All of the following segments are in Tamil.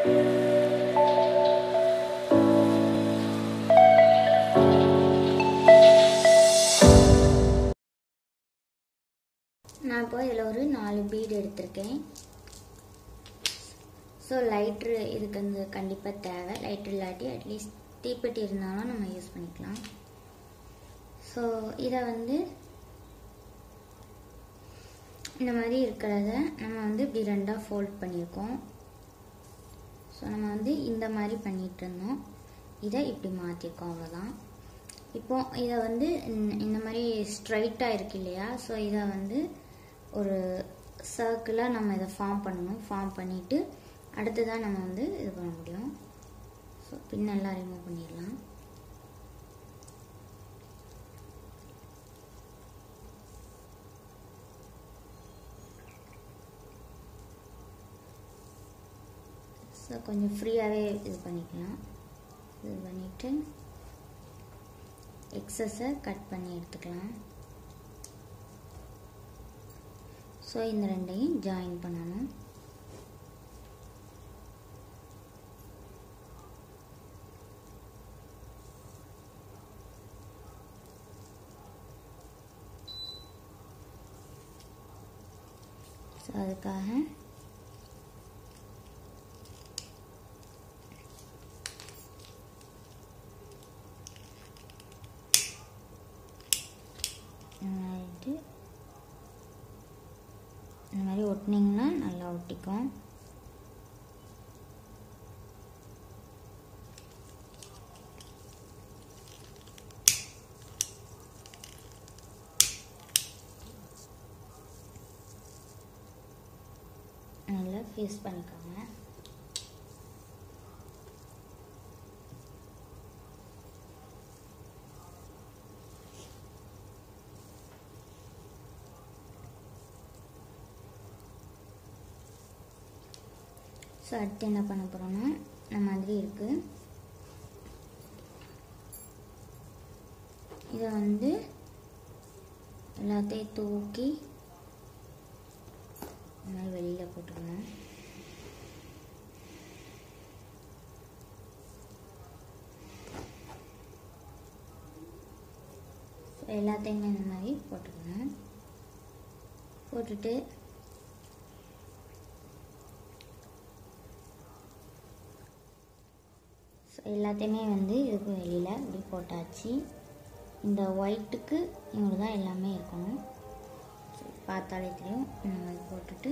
நான் இப்போ இதில் ஒரு நாலு பீடு எடுத்திருக்கேன் ஸோ லைட்ரு இதுக்கு வந்து கண்டிப்பாக தேவை லைட்ரு இல்லாட்டி அட்லீஸ்ட் தீப்பெட்டி இருந்தாலும் நம்ம யூஸ் பண்ணிக்கலாம் ஸோ இதை வந்து இந்த மாதிரி இருக்கிறத நம்ம வந்து இப்படி ரெண்டாக ஃபோல்ட் பண்ணியிருக்கோம் ஸோ நம்ம வந்து இந்த மாதிரி பண்ணிகிட்டு இருந்தோம் இதை இப்படி மாற்றிருக்கோம் அவ்வளோதான் இப்போ இதை வந்து இந்த- இந்த மாதிரி ஸ்ட்ரைட்டாக இருக்கு இல்லையா ஸோ இதை வந்து ஒரு சர்க்கிளாக நம்ம இதை ஃபார்ம் பண்ணணும் ஃபார்ம் பண்ணிவிட்டு அடுத்ததான் நம்ம வந்து இது பண்ண முடியும் ஸோ பின்னெல்லாம் ரிமூவ் பண்ணிடலாம் ஸோ கொஞ்சம் ஃப்ரீயாகவே இது பண்ணிக்கலாம் இது பண்ணிவிட்டு எக்ஸஸை கட் பண்ணி எடுத்துக்கலாம் ஸோ இந்த ரெண்டையும் ஜாயின் பண்ணணும் ஸோ அதுக்காக இந்த மாதிரி இந்த மாதிரி ஒட்டினீங்கன்னா நல்லா ஒட்டிக்கும் நல்லா ஃபேஸ் பண்ணிக்கோங்க ஸோ அடுத்து என்ன பண்ண போகிறோம்னா இந்த மாதிரி இருக்குது இதை வந்து எல்லாத்தையும் தூக்கி இந்த மாதிரி வெளியில் போட்டுக்கணும் ஸோ எல்லாத்தையுமே இந்த மாதிரி போட்டுக்கணும் போட்டுட்டு ஸோ எல்லாத்தையுமே வந்து இதுக்கு வெளியில் இப்படி போட்டாச்சு இந்த ஒயிட்டுக்கு இவங்க தான் எல்லாமே இருக்கணும் ஸோ பார்த்தாலே தெரியும் இந்த மாதிரி போட்டுட்டு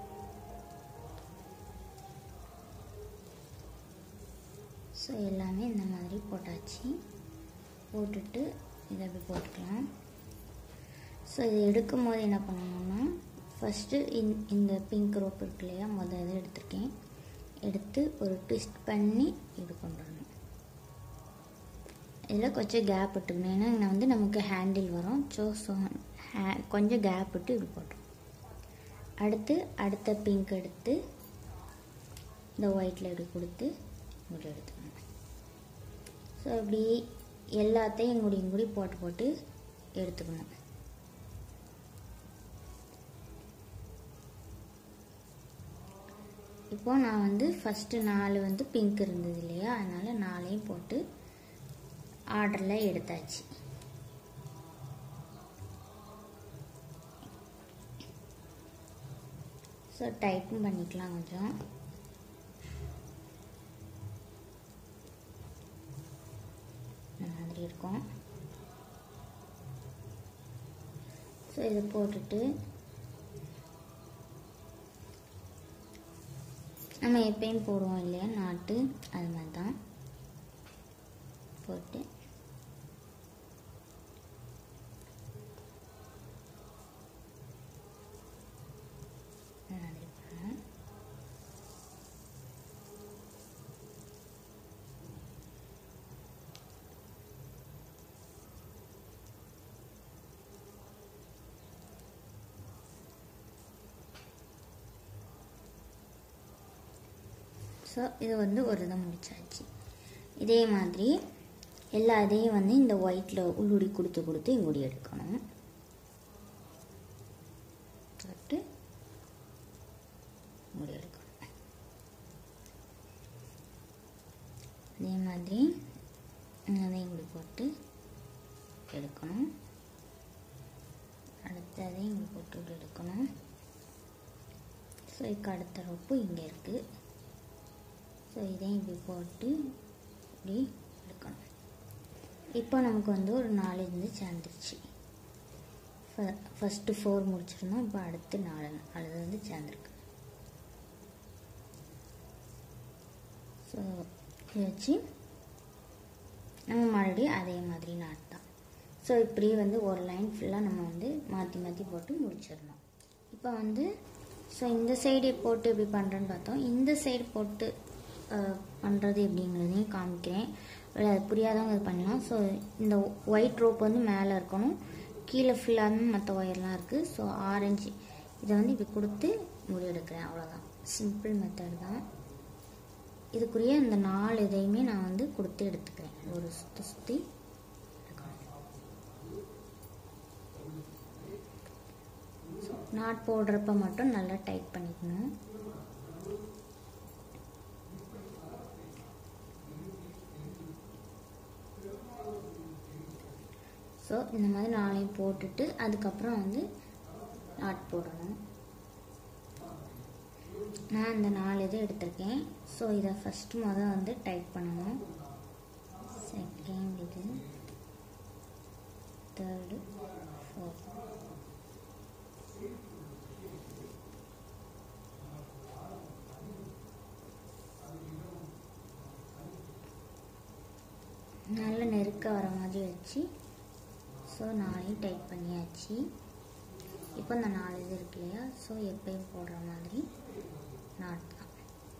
ஸோ எல்லாமே இந்த மாதிரி போட்டாச்சு போட்டுட்டு இதை அப்படி போட்டுக்கலாம் ஸோ இது எடுக்கும் போது என்ன பண்ணணும்னா ஃபஸ்ட்டு இந் இந்த பிங்க் ரோப் இருக்கு இல்லையா மொதல் இதை எடுத்திருக்கேன் எடுத்து ஒரு ட்விஸ்ட் பண்ணி இது கொண்டு வரணும் இதில் கொஞ்சம் கேப் விட்டுக்கணும் ஏன்னா இங்கே வந்து நமக்கு ஹேண்டில் வரும் ஸோ ஸோ ஹே கொஞ்சம் கேப் விட்டு இப்படி போட்டோம் அடுத்து அடுத்த பிங்க் எடுத்து இந்த ஒயிட்டில் இப்படி கொடுத்து இப்படி எடுத்துக்கணும் ஸோ இப்படி எல்லாத்தையும் இங்குடி இங்குடி போட்டு போட்டு எடுத்துக்கணும் இப்போ நான் வந்து ஃபஸ்ட்டு நாலு வந்து பிங்க் இருந்தது இல்லையா அதனால் நாலையும் போட்டு ஆர்டரில் எடுத்தாச்சு ஸோ டைட்டும் பண்ணிக்கலாம் கொஞ்சம் இந்த மாதிரி இருக்கும் ஸோ இதை போட்டுட்டு நம்ம எப்பயும் போடுவோம் இல்லையா நாட்டு அது மாதிரி தான் போட்டு இந்த மாதிரி பண்ணணும். ஸோ இது வந்து ஒரு இதை முடிச்சாச்சு இதே மாதிரி எல்லா இதையும் வந்து இந்த ஒயிட்டில் உள்ளுடி கொடுத்து கொடுத்து இங்குடி எடுக்கணும் தொட்டு முடி எடுக்கணும் அதே மாதிரி அதையும் இப்படி போட்டு எடுக்கணும் அடுத்து அதையும் இங்கே போட்டு இப்படி எடுக்கணும் ஸோ இதுக்கு அடுத்த ரோப்பு இங்கே இருக்குது ஸோ இதையும் இப்படி போட்டு இப்படி எடுக்கணும் இப்போ நமக்கு வந்து ஒரு நாலு இருந்து சேர்ந்துருச்சு ஃபஸ்ட்டு ஃபோர் முடிச்சிருந்தோம் இப்போ அடுத்து நாலு நாலு வந்து சேர்ந்துருக்கு ஸோ இதை வச்சு நம்ம மறுபடியும் அதே மாதிரி நாட்தான் ஸோ இப்படியே வந்து ஒரு லைன் ஃபுல்லாக நம்ம வந்து மாற்றி மாற்றி போட்டு முடிச்சிடணும் இப்போ வந்து ஸோ இந்த சைடு போட்டு எப்படி பண்ணுறேன்னு பார்த்தோம் இந்த சைடு போட்டு பண்ணுறது எப்படிங்கிறதையும் காமிக்கிறேன் இல்லை அது புரியாதவங்க இது பண்ணலாம் ஸோ இந்த ஒயிட் ரோப் வந்து மேலே இருக்கணும் கீழே ஃபுல்லாகவே மற்ற ஒயர்லாம் இருக்குது ஸோ ஆரஞ்சு இதை வந்து இப்படி கொடுத்து முடி எடுக்கிறேன் அவ்வளோதான் சிம்பிள் மெத்தட் தான் இதுக்குரிய இந்த நாலு இதையுமே நான் வந்து கொடுத்து எடுத்துக்கிறேன் ஒரு சுற்றி சுற்றி நாட் போடுறப்ப மட்டும் நல்லா டைட் பண்ணிக்கணும் ஸோ இந்த மாதிரி நாளையும் போட்டுட்டு அதுக்கப்புறம் வந்து நாட் போடணும் நான் இந்த நாலு இது எடுத்திருக்கேன் ஸோ இதை ஃபஸ்ட்டு முதல் வந்து டைப் பண்ணணும் செகண்ட் இது தேர்டு ஃபோர்த் நல்ல நெருக்க வர மாதிரி வச்சு ஸோ நாளையும் டைப் பண்ணியாச்சு இப்போ இந்த நாலு இது இருக்கு இல்லையா ஸோ எப்பயும் போடுற மாதிரி நாட் தான்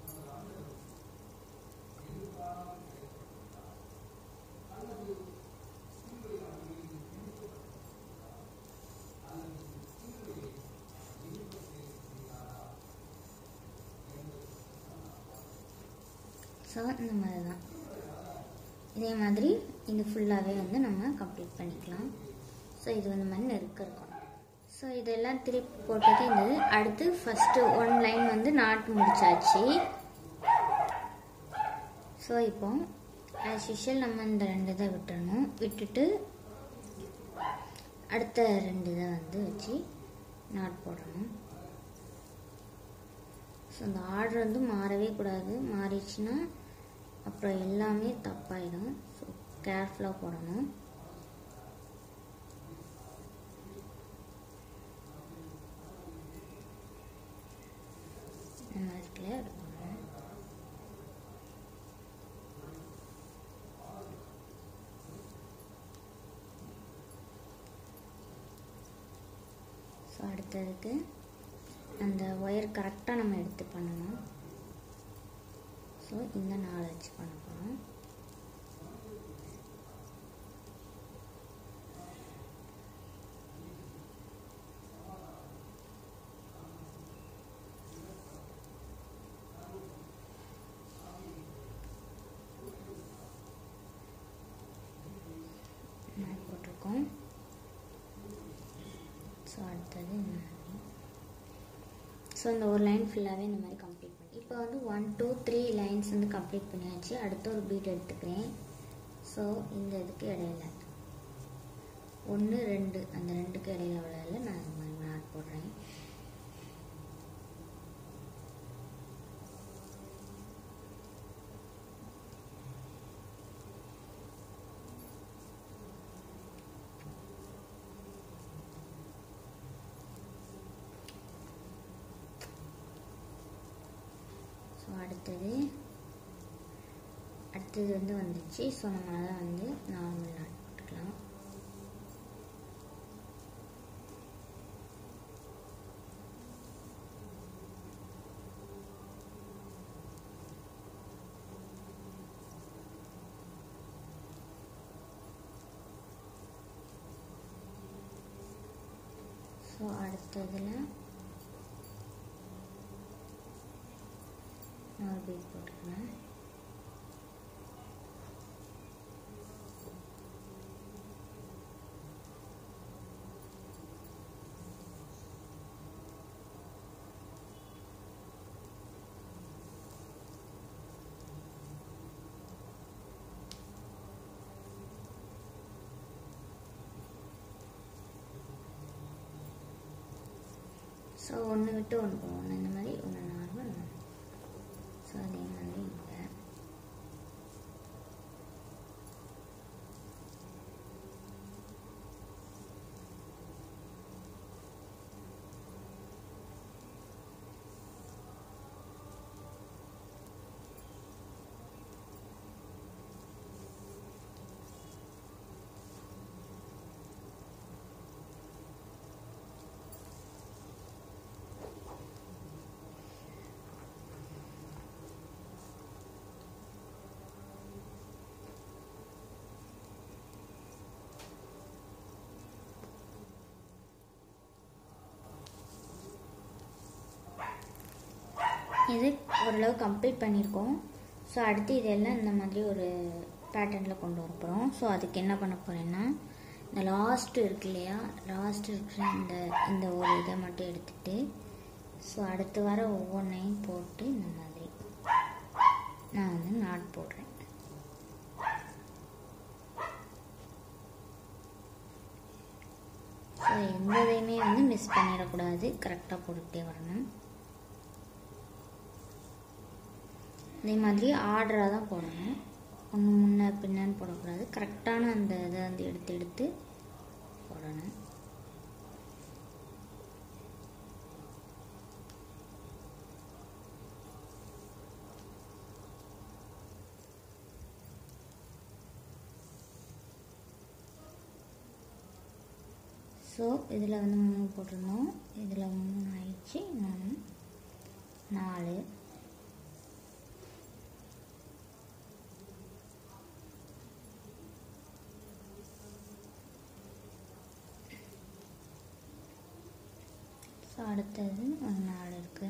ஸோ இந்த மாதிரி தான் இதே மாதிரி இது ஃபுல்லாகவே வந்து நம்ம கம்ப்ளீட் பண்ணிக்கலாம் ஸோ இது வந்து மாதிரி நெருக்க இருக்கும் ஸோ இதெல்லாம் திருப்பி போட்டது இருந்தது அடுத்து ஃபஸ்ட்டு ஒன் லைன் வந்து நாட்டு முடிச்சாச்சு ஸோ இப்போ ஆஸ் யூஷுவல் நம்ம இந்த ரெண்டு இதை விட்டுறணும் விட்டுட்டு அடுத்த ரெண்டு இதை வந்து வச்சு நாட் போடணும் ஸோ அந்த ஆர்டர் வந்து மாறவே கூடாது மாறிடுச்சுன்னா அப்புறம் எல்லாமே தப்பாயிடும் ஸோ கேர்ஃபுல்லாக போடணும் இந்த மாதிரி இருக்கணும் ஸோ அடுத்ததுக்கு அந்த ஒயர் கரெக்டாக நம்ம எடுத்து பண்ணணும் ஸோ இந்த நாலு வச்சு பண்ண போகிறோம் போட்டிருக்கோம் ஸோ அடுத்தது இந்த மாதிரி ஸோ இந்த ஒரு லைன் ஃபுல்லாகவே இந்த மாதிரி கம்ப்ளீட் பண்ணி இப்போ வந்து ஒன் டூ த்ரீ லைன்ஸ் வந்து கம்ப்ளீட் பண்ணியாச்சு அடுத்து ஒரு பீட் எடுத்துக்கிறேன் ஸோ இந்த இதுக்கு இடையில ஒன்று ரெண்டு அந்த ரெண்டுக்கு இடையில உள்ள நான் இந்த மாதிரி நாட் போடுறேன் ஸோ அடுத்தது அடுத்தது வந்து வந்துச்சு ஸோ நம்ம அதை வந்து நார்மல் நாட் போட்டுக்கலாம் ஸோ அடுத்ததில் நாலு பீட் போட்டுக்கலாம் ஸோ ஒன்று விட்டு ஒன்று போகும் ஒன்று இந்த மாதிரி ஒன்று நார்மல் ஸோ அதே மாதிரி இங்கே இது ஓரளவு கம்ப்ளீட் பண்ணியிருக்கோம் ஸோ அடுத்து இதெல்லாம் இந்த மாதிரி ஒரு பேட்டர்னில் கொண்டு வர போகிறோம் ஸோ அதுக்கு என்ன பண்ண போகிறேன்னா இந்த லாஸ்ட்டு இருக்கு இல்லையா லாஸ்ட் இருக்கிற இந்த இந்த ஒரு இதை மட்டும் எடுத்துட்டு ஸோ அடுத்து வர ஒவ்வொன்றையும் போட்டு இந்த மாதிரி நான் வந்து நாட் போடுறேன் ஸோ எந்த இதையுமே வந்து மிஸ் பண்ணிடக்கூடாது கரெக்டாக போட்டுகிட்டே வரணும் அதே மாதிரி ஆர்டராக தான் போடணும் ஒன்று முன்ன பின்னன்னு போடக்கூடாது கரெக்டான அந்த இதை வந்து எடுத்து எடுத்து போடணும் ஸோ இதில் வந்து மூணு போட்டிருந்தோம் இதில் மூணு ஆயிடுச்சு இன்னொன்று நாலு ஸோ அடுத்தது ஒரு நாலு இருக்குது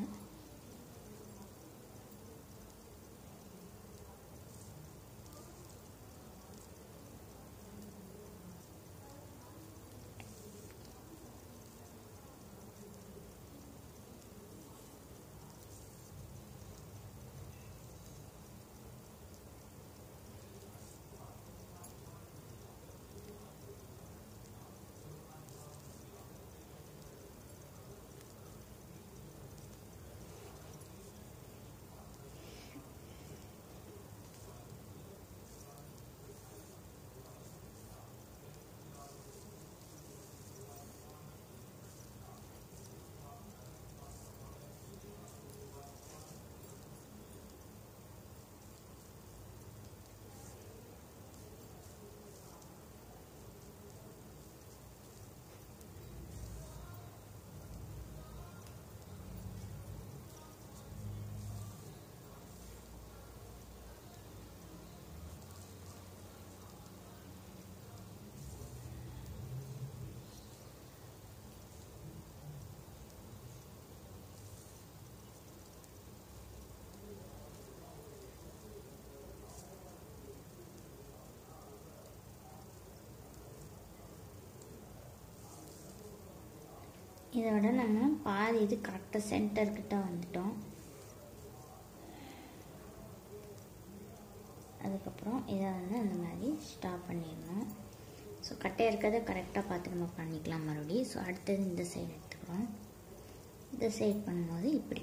இதை விட நம்ம பாதி இது கரெக்டாக சென்டர்கிட்ட வந்துட்டோம் அதுக்கப்புறம் இதை வந்து அந்த மாதிரி ஸ்டாப் பண்ணிடணும் ஸோ கட்டையாக இருக்கிறத கரெக்டாக பார்த்து நம்ம பண்ணிக்கலாம் மறுபடியும் ஸோ அடுத்தது இந்த சைடு எடுத்துக்கிறோம் இந்த சைடு பண்ணும்போது இப்படி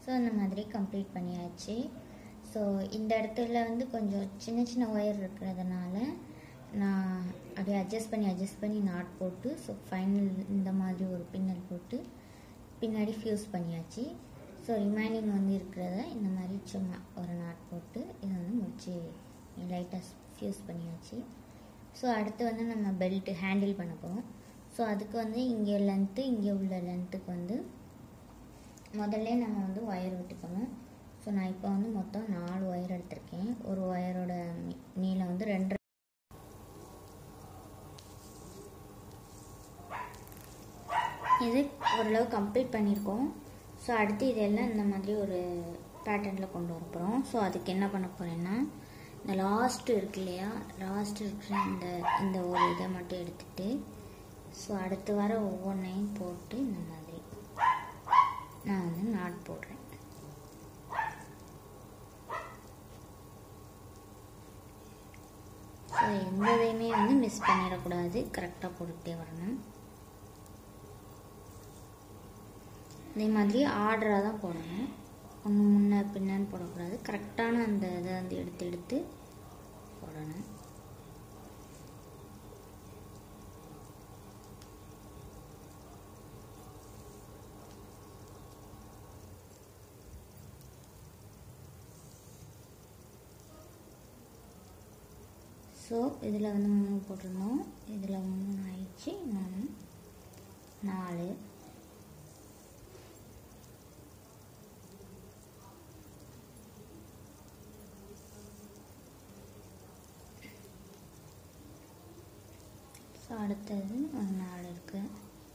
ஸோ இந்த மாதிரி கம்ப்ளீட் பண்ணியாச்சு ஸோ இந்த இடத்துல வந்து கொஞ்சம் சின்ன சின்ன ஒயர் இருக்கிறதுனால நான் அப்படியே அட்ஜஸ்ட் பண்ணி அட்ஜஸ்ட் பண்ணி நாட் போட்டு ஸோ ஃபைனல் இந்த மாதிரி ஒரு பின்னல் போட்டு பின்னாடி ஃப்யூஸ் பண்ணியாச்சு ஸோ ரிமைனிங் வந்து இருக்கிறத இந்த மாதிரி சும்மா ஒரு நாட் போட்டு இதை வந்து முடிச்சு லைட்டாக ஃப்யூஸ் பண்ணியாச்சு ஸோ அடுத்து வந்து நம்ம பெல்ட்டு ஹேண்டில் பண்ண போகிறோம் ஸோ அதுக்கு வந்து இங்கே லென்த்து இங்கே உள்ள லென்த்துக்கு வந்து முதல்ல நம்ம வந்து ஒயர் விட்டுக்கணும் ஸோ நான் இப்போ வந்து மொத்தம் நாலு ஒயர் எடுத்திருக்கேன் ஒரு ஒயரோட நீ- நீளம் வந்து ரெண்டு இது ஓரளவு கம்ப்ளீட் பண்ணியிருக்கோம் ஸோ அடுத்து இதெல்லாம் இந்த மாதிரி ஒரு பேட்டர்னில் கொண்டு வர போகிறோம் ஸோ அதுக்கு என்ன பண்ண போகிறேன்னா இந்த லாஸ்ட்டு இருக்கு இல்லையா லாஸ்ட் இருக்கிற இந்த இந்த ஒரு இதை மட்டும் எடுத்துட்டு ஸோ அடுத்து வர ஒவ்வொன்றையும் போட்டு இந்த மாதிரி நான் வந்து நாட் போடுறேன் ஸோ எந்த இதையுமே வந்து மிஸ் பண்ணிடக்கூடாது கரெக்டாக போட்டுக்கிட்டே வரணும் இதே மாதிரி ஆர்டராக தான் போடணும் ஒன்று முன்ன பின்னன்னு போடக்கூடாது கரெக்டான அந்த இதை வந்து எடுத்து எடுத்து போடணும் ஸோ இதில் வந்து மூணு போட்டிருந்தோம் இதில் மூணு ஆயிடுச்சு இன்னொன்று நாலு ஸோ அடுத்தது ஒரு நாலு இருக்குது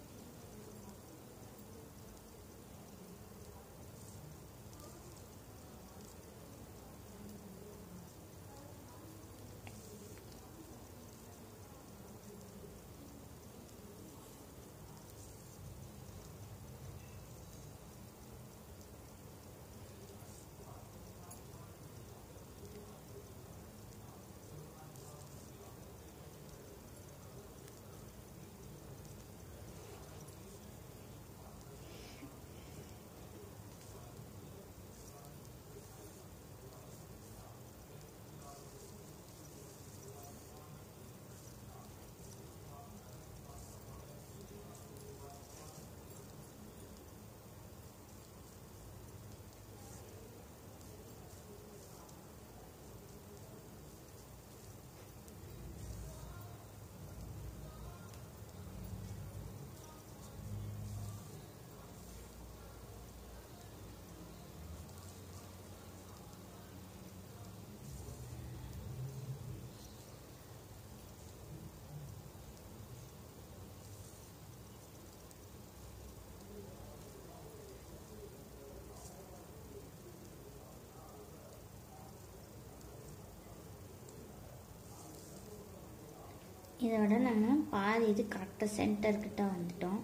இதோட நம்ம பாதி இது கரெக்டாக சென்டர்கிட்ட வந்துட்டோம்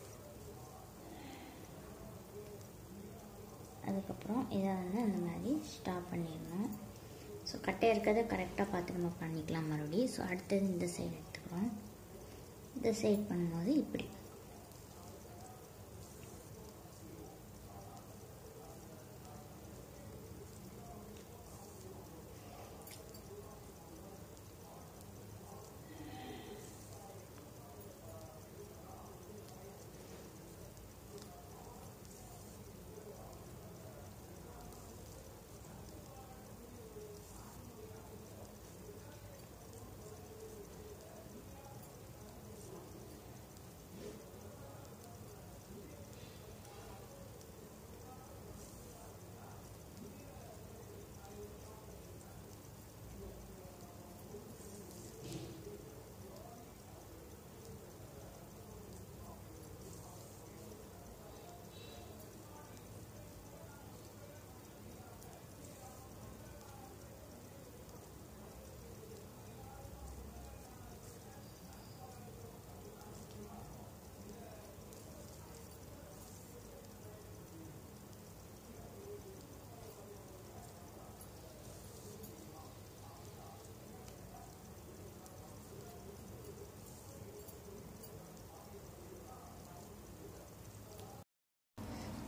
அதுக்கப்புறம் இதை வந்து அந்த மாதிரி ஸ்டாப் பண்ணிடணும் ஸோ கட்டையாக இருக்கிறத கரெக்டாக பார்த்து நம்ம பண்ணிக்கலாம் மறுபடியும் ஸோ அடுத்தது இந்த சைடு எடுத்துக்கிறோம் இந்த சைடு பண்ணும்போது இப்படி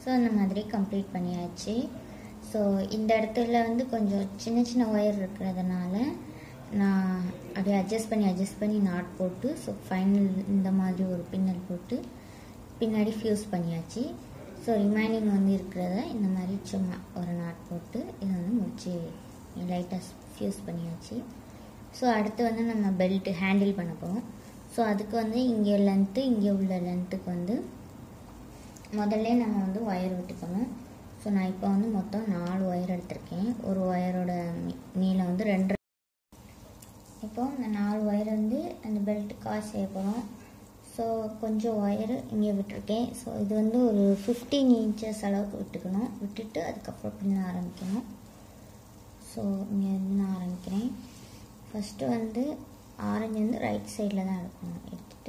ஸோ அந்த மாதிரி கம்ப்ளீட் பண்ணியாச்சு ஸோ இந்த இடத்துல வந்து கொஞ்சம் சின்ன சின்ன ஒயர் இருக்கிறதுனால நான் அப்படியே அட்ஜஸ்ட் பண்ணி அட்ஜஸ்ட் பண்ணி நாட் போட்டு ஸோ ஃபைனல் இந்த மாதிரி ஒரு பின்னல் போட்டு பின்னாடி ஃப்யூஸ் பண்ணியாச்சு ஸோ ரிமைனிங் வந்து இருக்கிறத இந்த மாதிரி சும்மா ஒரு நாட் போட்டு இதை வந்து முடிச்சு லைட்டாக ஃப்யூஸ் பண்ணியாச்சு ஸோ அடுத்து வந்து நம்ம பெல்ட் ஹேண்டில் பண்ண போகிறோம் ஸோ அதுக்கு வந்து இங்கே லென்த்து இங்கே உள்ள லென்த்துக்கு வந்து முதல்ல நம்ம வந்து ஒயர் விட்டுக்கணும் ஸோ நான் இப்போ வந்து மொத்தம் நாலு ஒயர் எடுத்திருக்கேன் ஒரு ஒயரோட நீ- நீளம் வந்து ரெண்டு இப்போ இந்த நாலு ஒயர் வந்து அந்த பெல்ட்டு காசு செய்ய போகிறோம் ஸோ கொஞ்சம் ஒயர் இங்கே விட்டுருக்கேன் ஸோ இது வந்து ஒரு ஃபிஃப்டீன் இன்ச்சஸ் அளவுக்கு விட்டுக்கணும் விட்டுட்டு அதுக்கப்புறம் பின்ன ஆரம்பிக்கணும் ஸோ இங்கே வந்து நான் ஆரம்பிக்கிறேன் ஃபஸ்ட்டு வந்து ஆரஞ்சு வந்து ரைட் சைடில் தான் எடுக்கணும் எடுத்துட்டு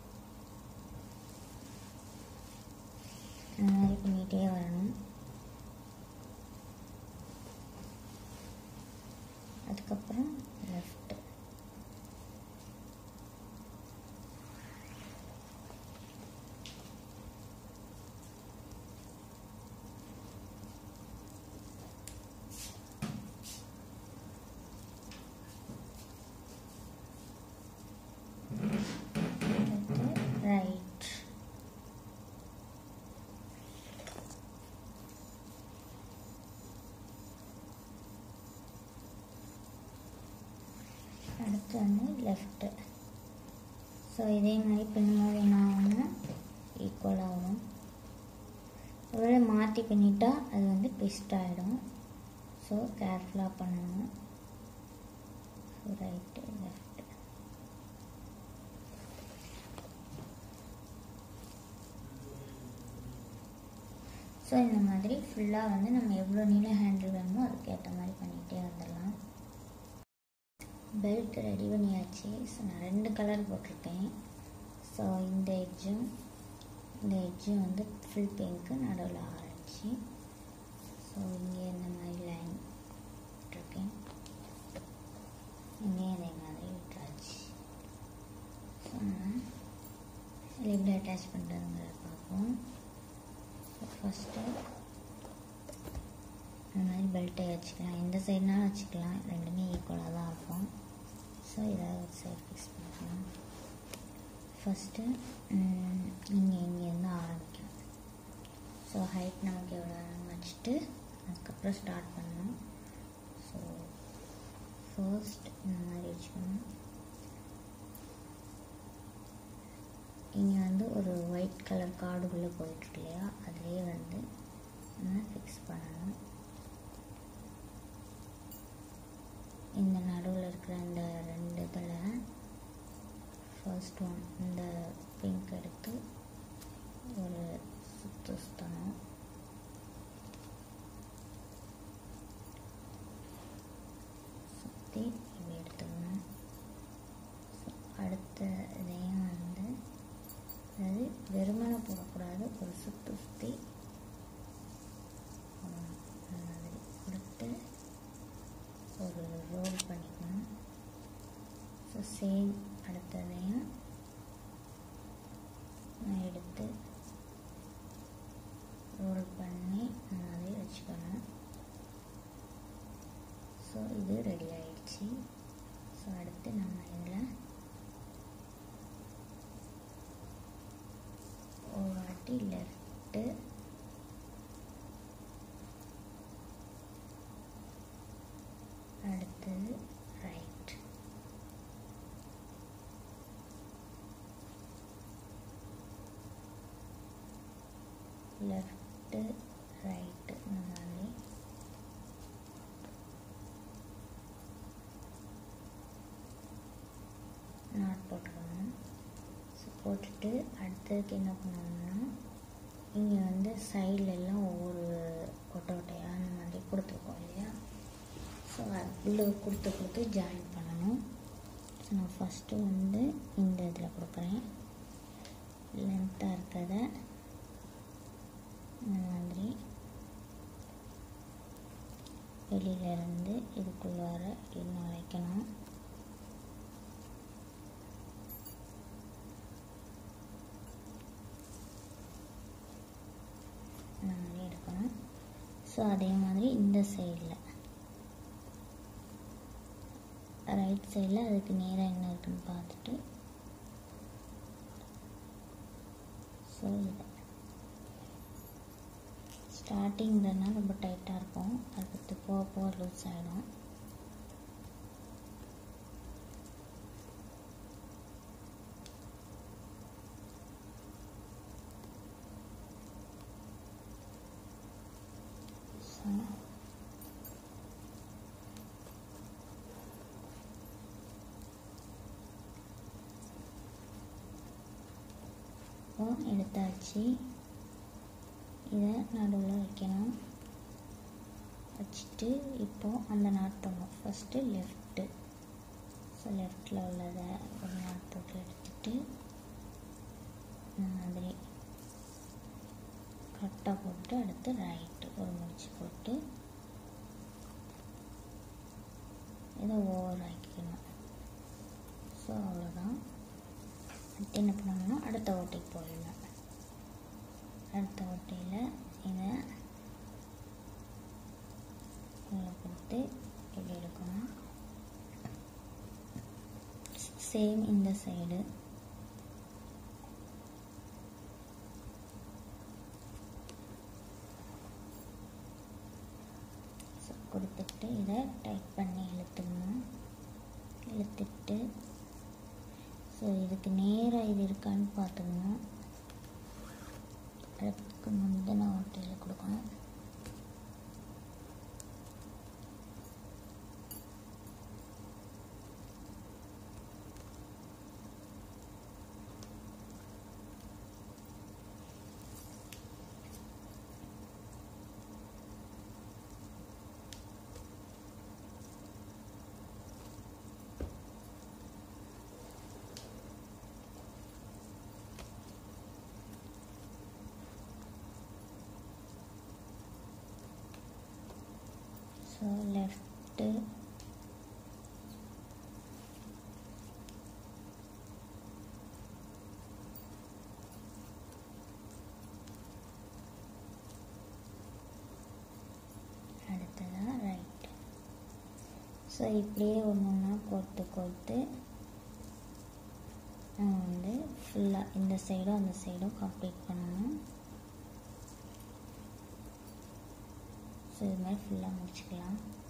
இந்த மாதிரி பண்ணிகிட்டே வரணும் அதுக்கப்புறம் லெஃப்ட் ரைட் அடுத்து வந்து லெஃப்ட்டு ஸோ இதே மாதிரி பின்னும்போது என்ன ஆகும்னா ஈக்குவலாக வரும் ஒருவேளை மாற்றி பின்னிட்டா அது வந்து ட்விஸ்ட் ஆகிடும் ஸோ கேர்ஃபுல்லாக பண்ணணும் ஸோ ரைட்டு லெஃப்ட் ஸோ இந்த மாதிரி ஃபுல்லாக வந்து நம்ம எவ்வளோ நீளம் ஹேண்டில் வேணுமோ அதுக்கேற்ற மாதிரி பண்ணிகிட்டே வந்துடலாம் பெல்ட் ரெடி பண்ணியாச்சு ஸோ நான் ரெண்டு கலர் போட்டிருக்கேன் ஸோ இந்த எட்ஜும் இந்த எட்ஜும் வந்து ஃபுல் பிங்க்கு நடுவில் ஆரஞ்சு ஸோ இங்கே இந்த மாதிரி லைன் விட்டுருக்கேன் இங்கே இதே மாதிரி விட்டுறாச்சு ஸோ நம்ம இதில் எப்படி அட்டாச் பண்ணுறதுங்கிறத பார்ப்போம் ஃபஸ்ட்டு இந்த மாதிரி பெல்ட்டை வச்சுக்கலாம் எந்த சைடுனாலும் வச்சுக்கலாம் ரெண்டுமே ஈக்குவலாக தான் இருக்கும் ஸோ இதாவது ஒரு சைடு ஃபிக்ஸ் பண்ணிக்கலாம் ஃபஸ்ட்டு இங்கே இங்கேருந்து ஆரம்பிக்கலாம் ஸோ ஹைட் நமக்கு எவ்வளோ வேணும்னு வச்சுட்டு அதுக்கப்புறம் ஸ்டார்ட் பண்ணணும் ஸோ ஃபர்ஸ்ட் இந்த மாதிரி வச்சுக்கணும் இங்கே வந்து ஒரு ஒயிட் கலர் கார்டுக்குள்ளே போயிட்டுருக்கு இல்லையா அதுலேயே வந்து நம்ம ஃபிக்ஸ் பண்ணணும் இந்த நடுவில் இருக்கிற அந்த ரெண்டு இதில் ஃபர்ஸ்ட் ஒன் இந்த பிங்க் எடுத்து ஒரு சுத்து சுற்றணும் சுற்றி இப்படி எடுத்துக்கணும் So, அடுத்த இதையும் வந்து அதாவது வெறுமனை போடக்கூடாது ஒரு சுற்றி சுற்றி போடணும் அந்த மாதிரி கொடுத்து ஒரு ரோல் பண்ணிக்கணும் ஸோ சேம் அடுத்ததையும் நான் எடுத்து ரோல் பண்ணி இந்த மாதிரி வச்சுக்கணும் ஸோ இது ரெடி ஆயிடுச்சு ஸோ அடுத்து நம்ம இதில் ஒரு வாட்டி லெஃப்ட்டு அடுத்தது ரைட் லெஃப்ட்டு ரைட்டு இந்த மாதிரி நாட் போட்டுக்கணும் ஸோ போட்டுட்டு அடுத்ததுக்கு என்ன பண்ணணும்னா இங்கே வந்து சைடுல எல்லாம் ஒவ்வொரு ஒட்ட ஒட்டையாக அந்த மாதிரி கொடுத்துருக்கோம் இல்லையா ஸோ உள்ளே கொடுத்து கொடுத்து ஜாயின் பண்ணணும் ஸோ நான் ஃபஸ்ட்டு வந்து இந்த இதில் கொடுக்குறேன் லென்த்தாக இருக்கிறத இந்த மாதிரி வெளியிலேருந்து இதுக்குள்ளார இன்னும் வைக்கணும் இந்த ஸோ அதே மாதிரி இந்த சைடில் ரைட் சைடில் அதுக்கு நேராக என்ன இருக்குன்னு பார்த்துட்டு ஸோ இது ஸ்டார்டிங்கிறதுனால ரொம்ப டைட்டாக இருக்கும் அடுத்து போக போக லூஸ் ஆகிடும் ஸோ இப்போ எடுத்தாச்சு இதை நடுவில் வைக்கணும் வச்சுட்டு இப்போது அந்த நாட்டணும் ஃபஸ்ட்டு லெஃப்ட்டு ஸோ லெஃப்டில் உள்ளதை ஒரு நாட் போட்டு எடுத்துட்டு இந்த மாதிரி கரெக்டாக போட்டு அடுத்து ரைட்டு ஒரு முடிச்சு போட்டு இதை ஓவர் ஆக்கிக்கணும் ஸோ அவ்வளோதான் அடுத்து என்ன பண்ணணும்னா அடுத்த ஓட்டைக்கு போயிடணும் அடுத்த ஓட்டையில் இதை இதை கொடுத்து இப்படி எடுக்கணும் சேம் இந்த சைடு ஸோ கொடுத்துட்டு இதை டைட் பண்ணி இழுத்துக்கணும் இழுத்துட்டு ஸோ இதுக்கு நேராக இது இருக்கான்னு பார்த்துக்கணும் அதுக்கு முந்தின ஓட்டையில் கொடுக்கணும் ஸோ லெஃப்ட்டு அடுத்ததாக ரைட் ஸோ இப்படியே ஒன்று ஒன்றா கோர்த்து கோர்த்து நம்ம வந்து ஃபுல்லாக இந்த சைடும் அந்த சைடும் கம்ப்ளீட் பண்ணணும் ஸோ இது மாதிரி ஃபுல்லாக முடிச்சுக்கலாம்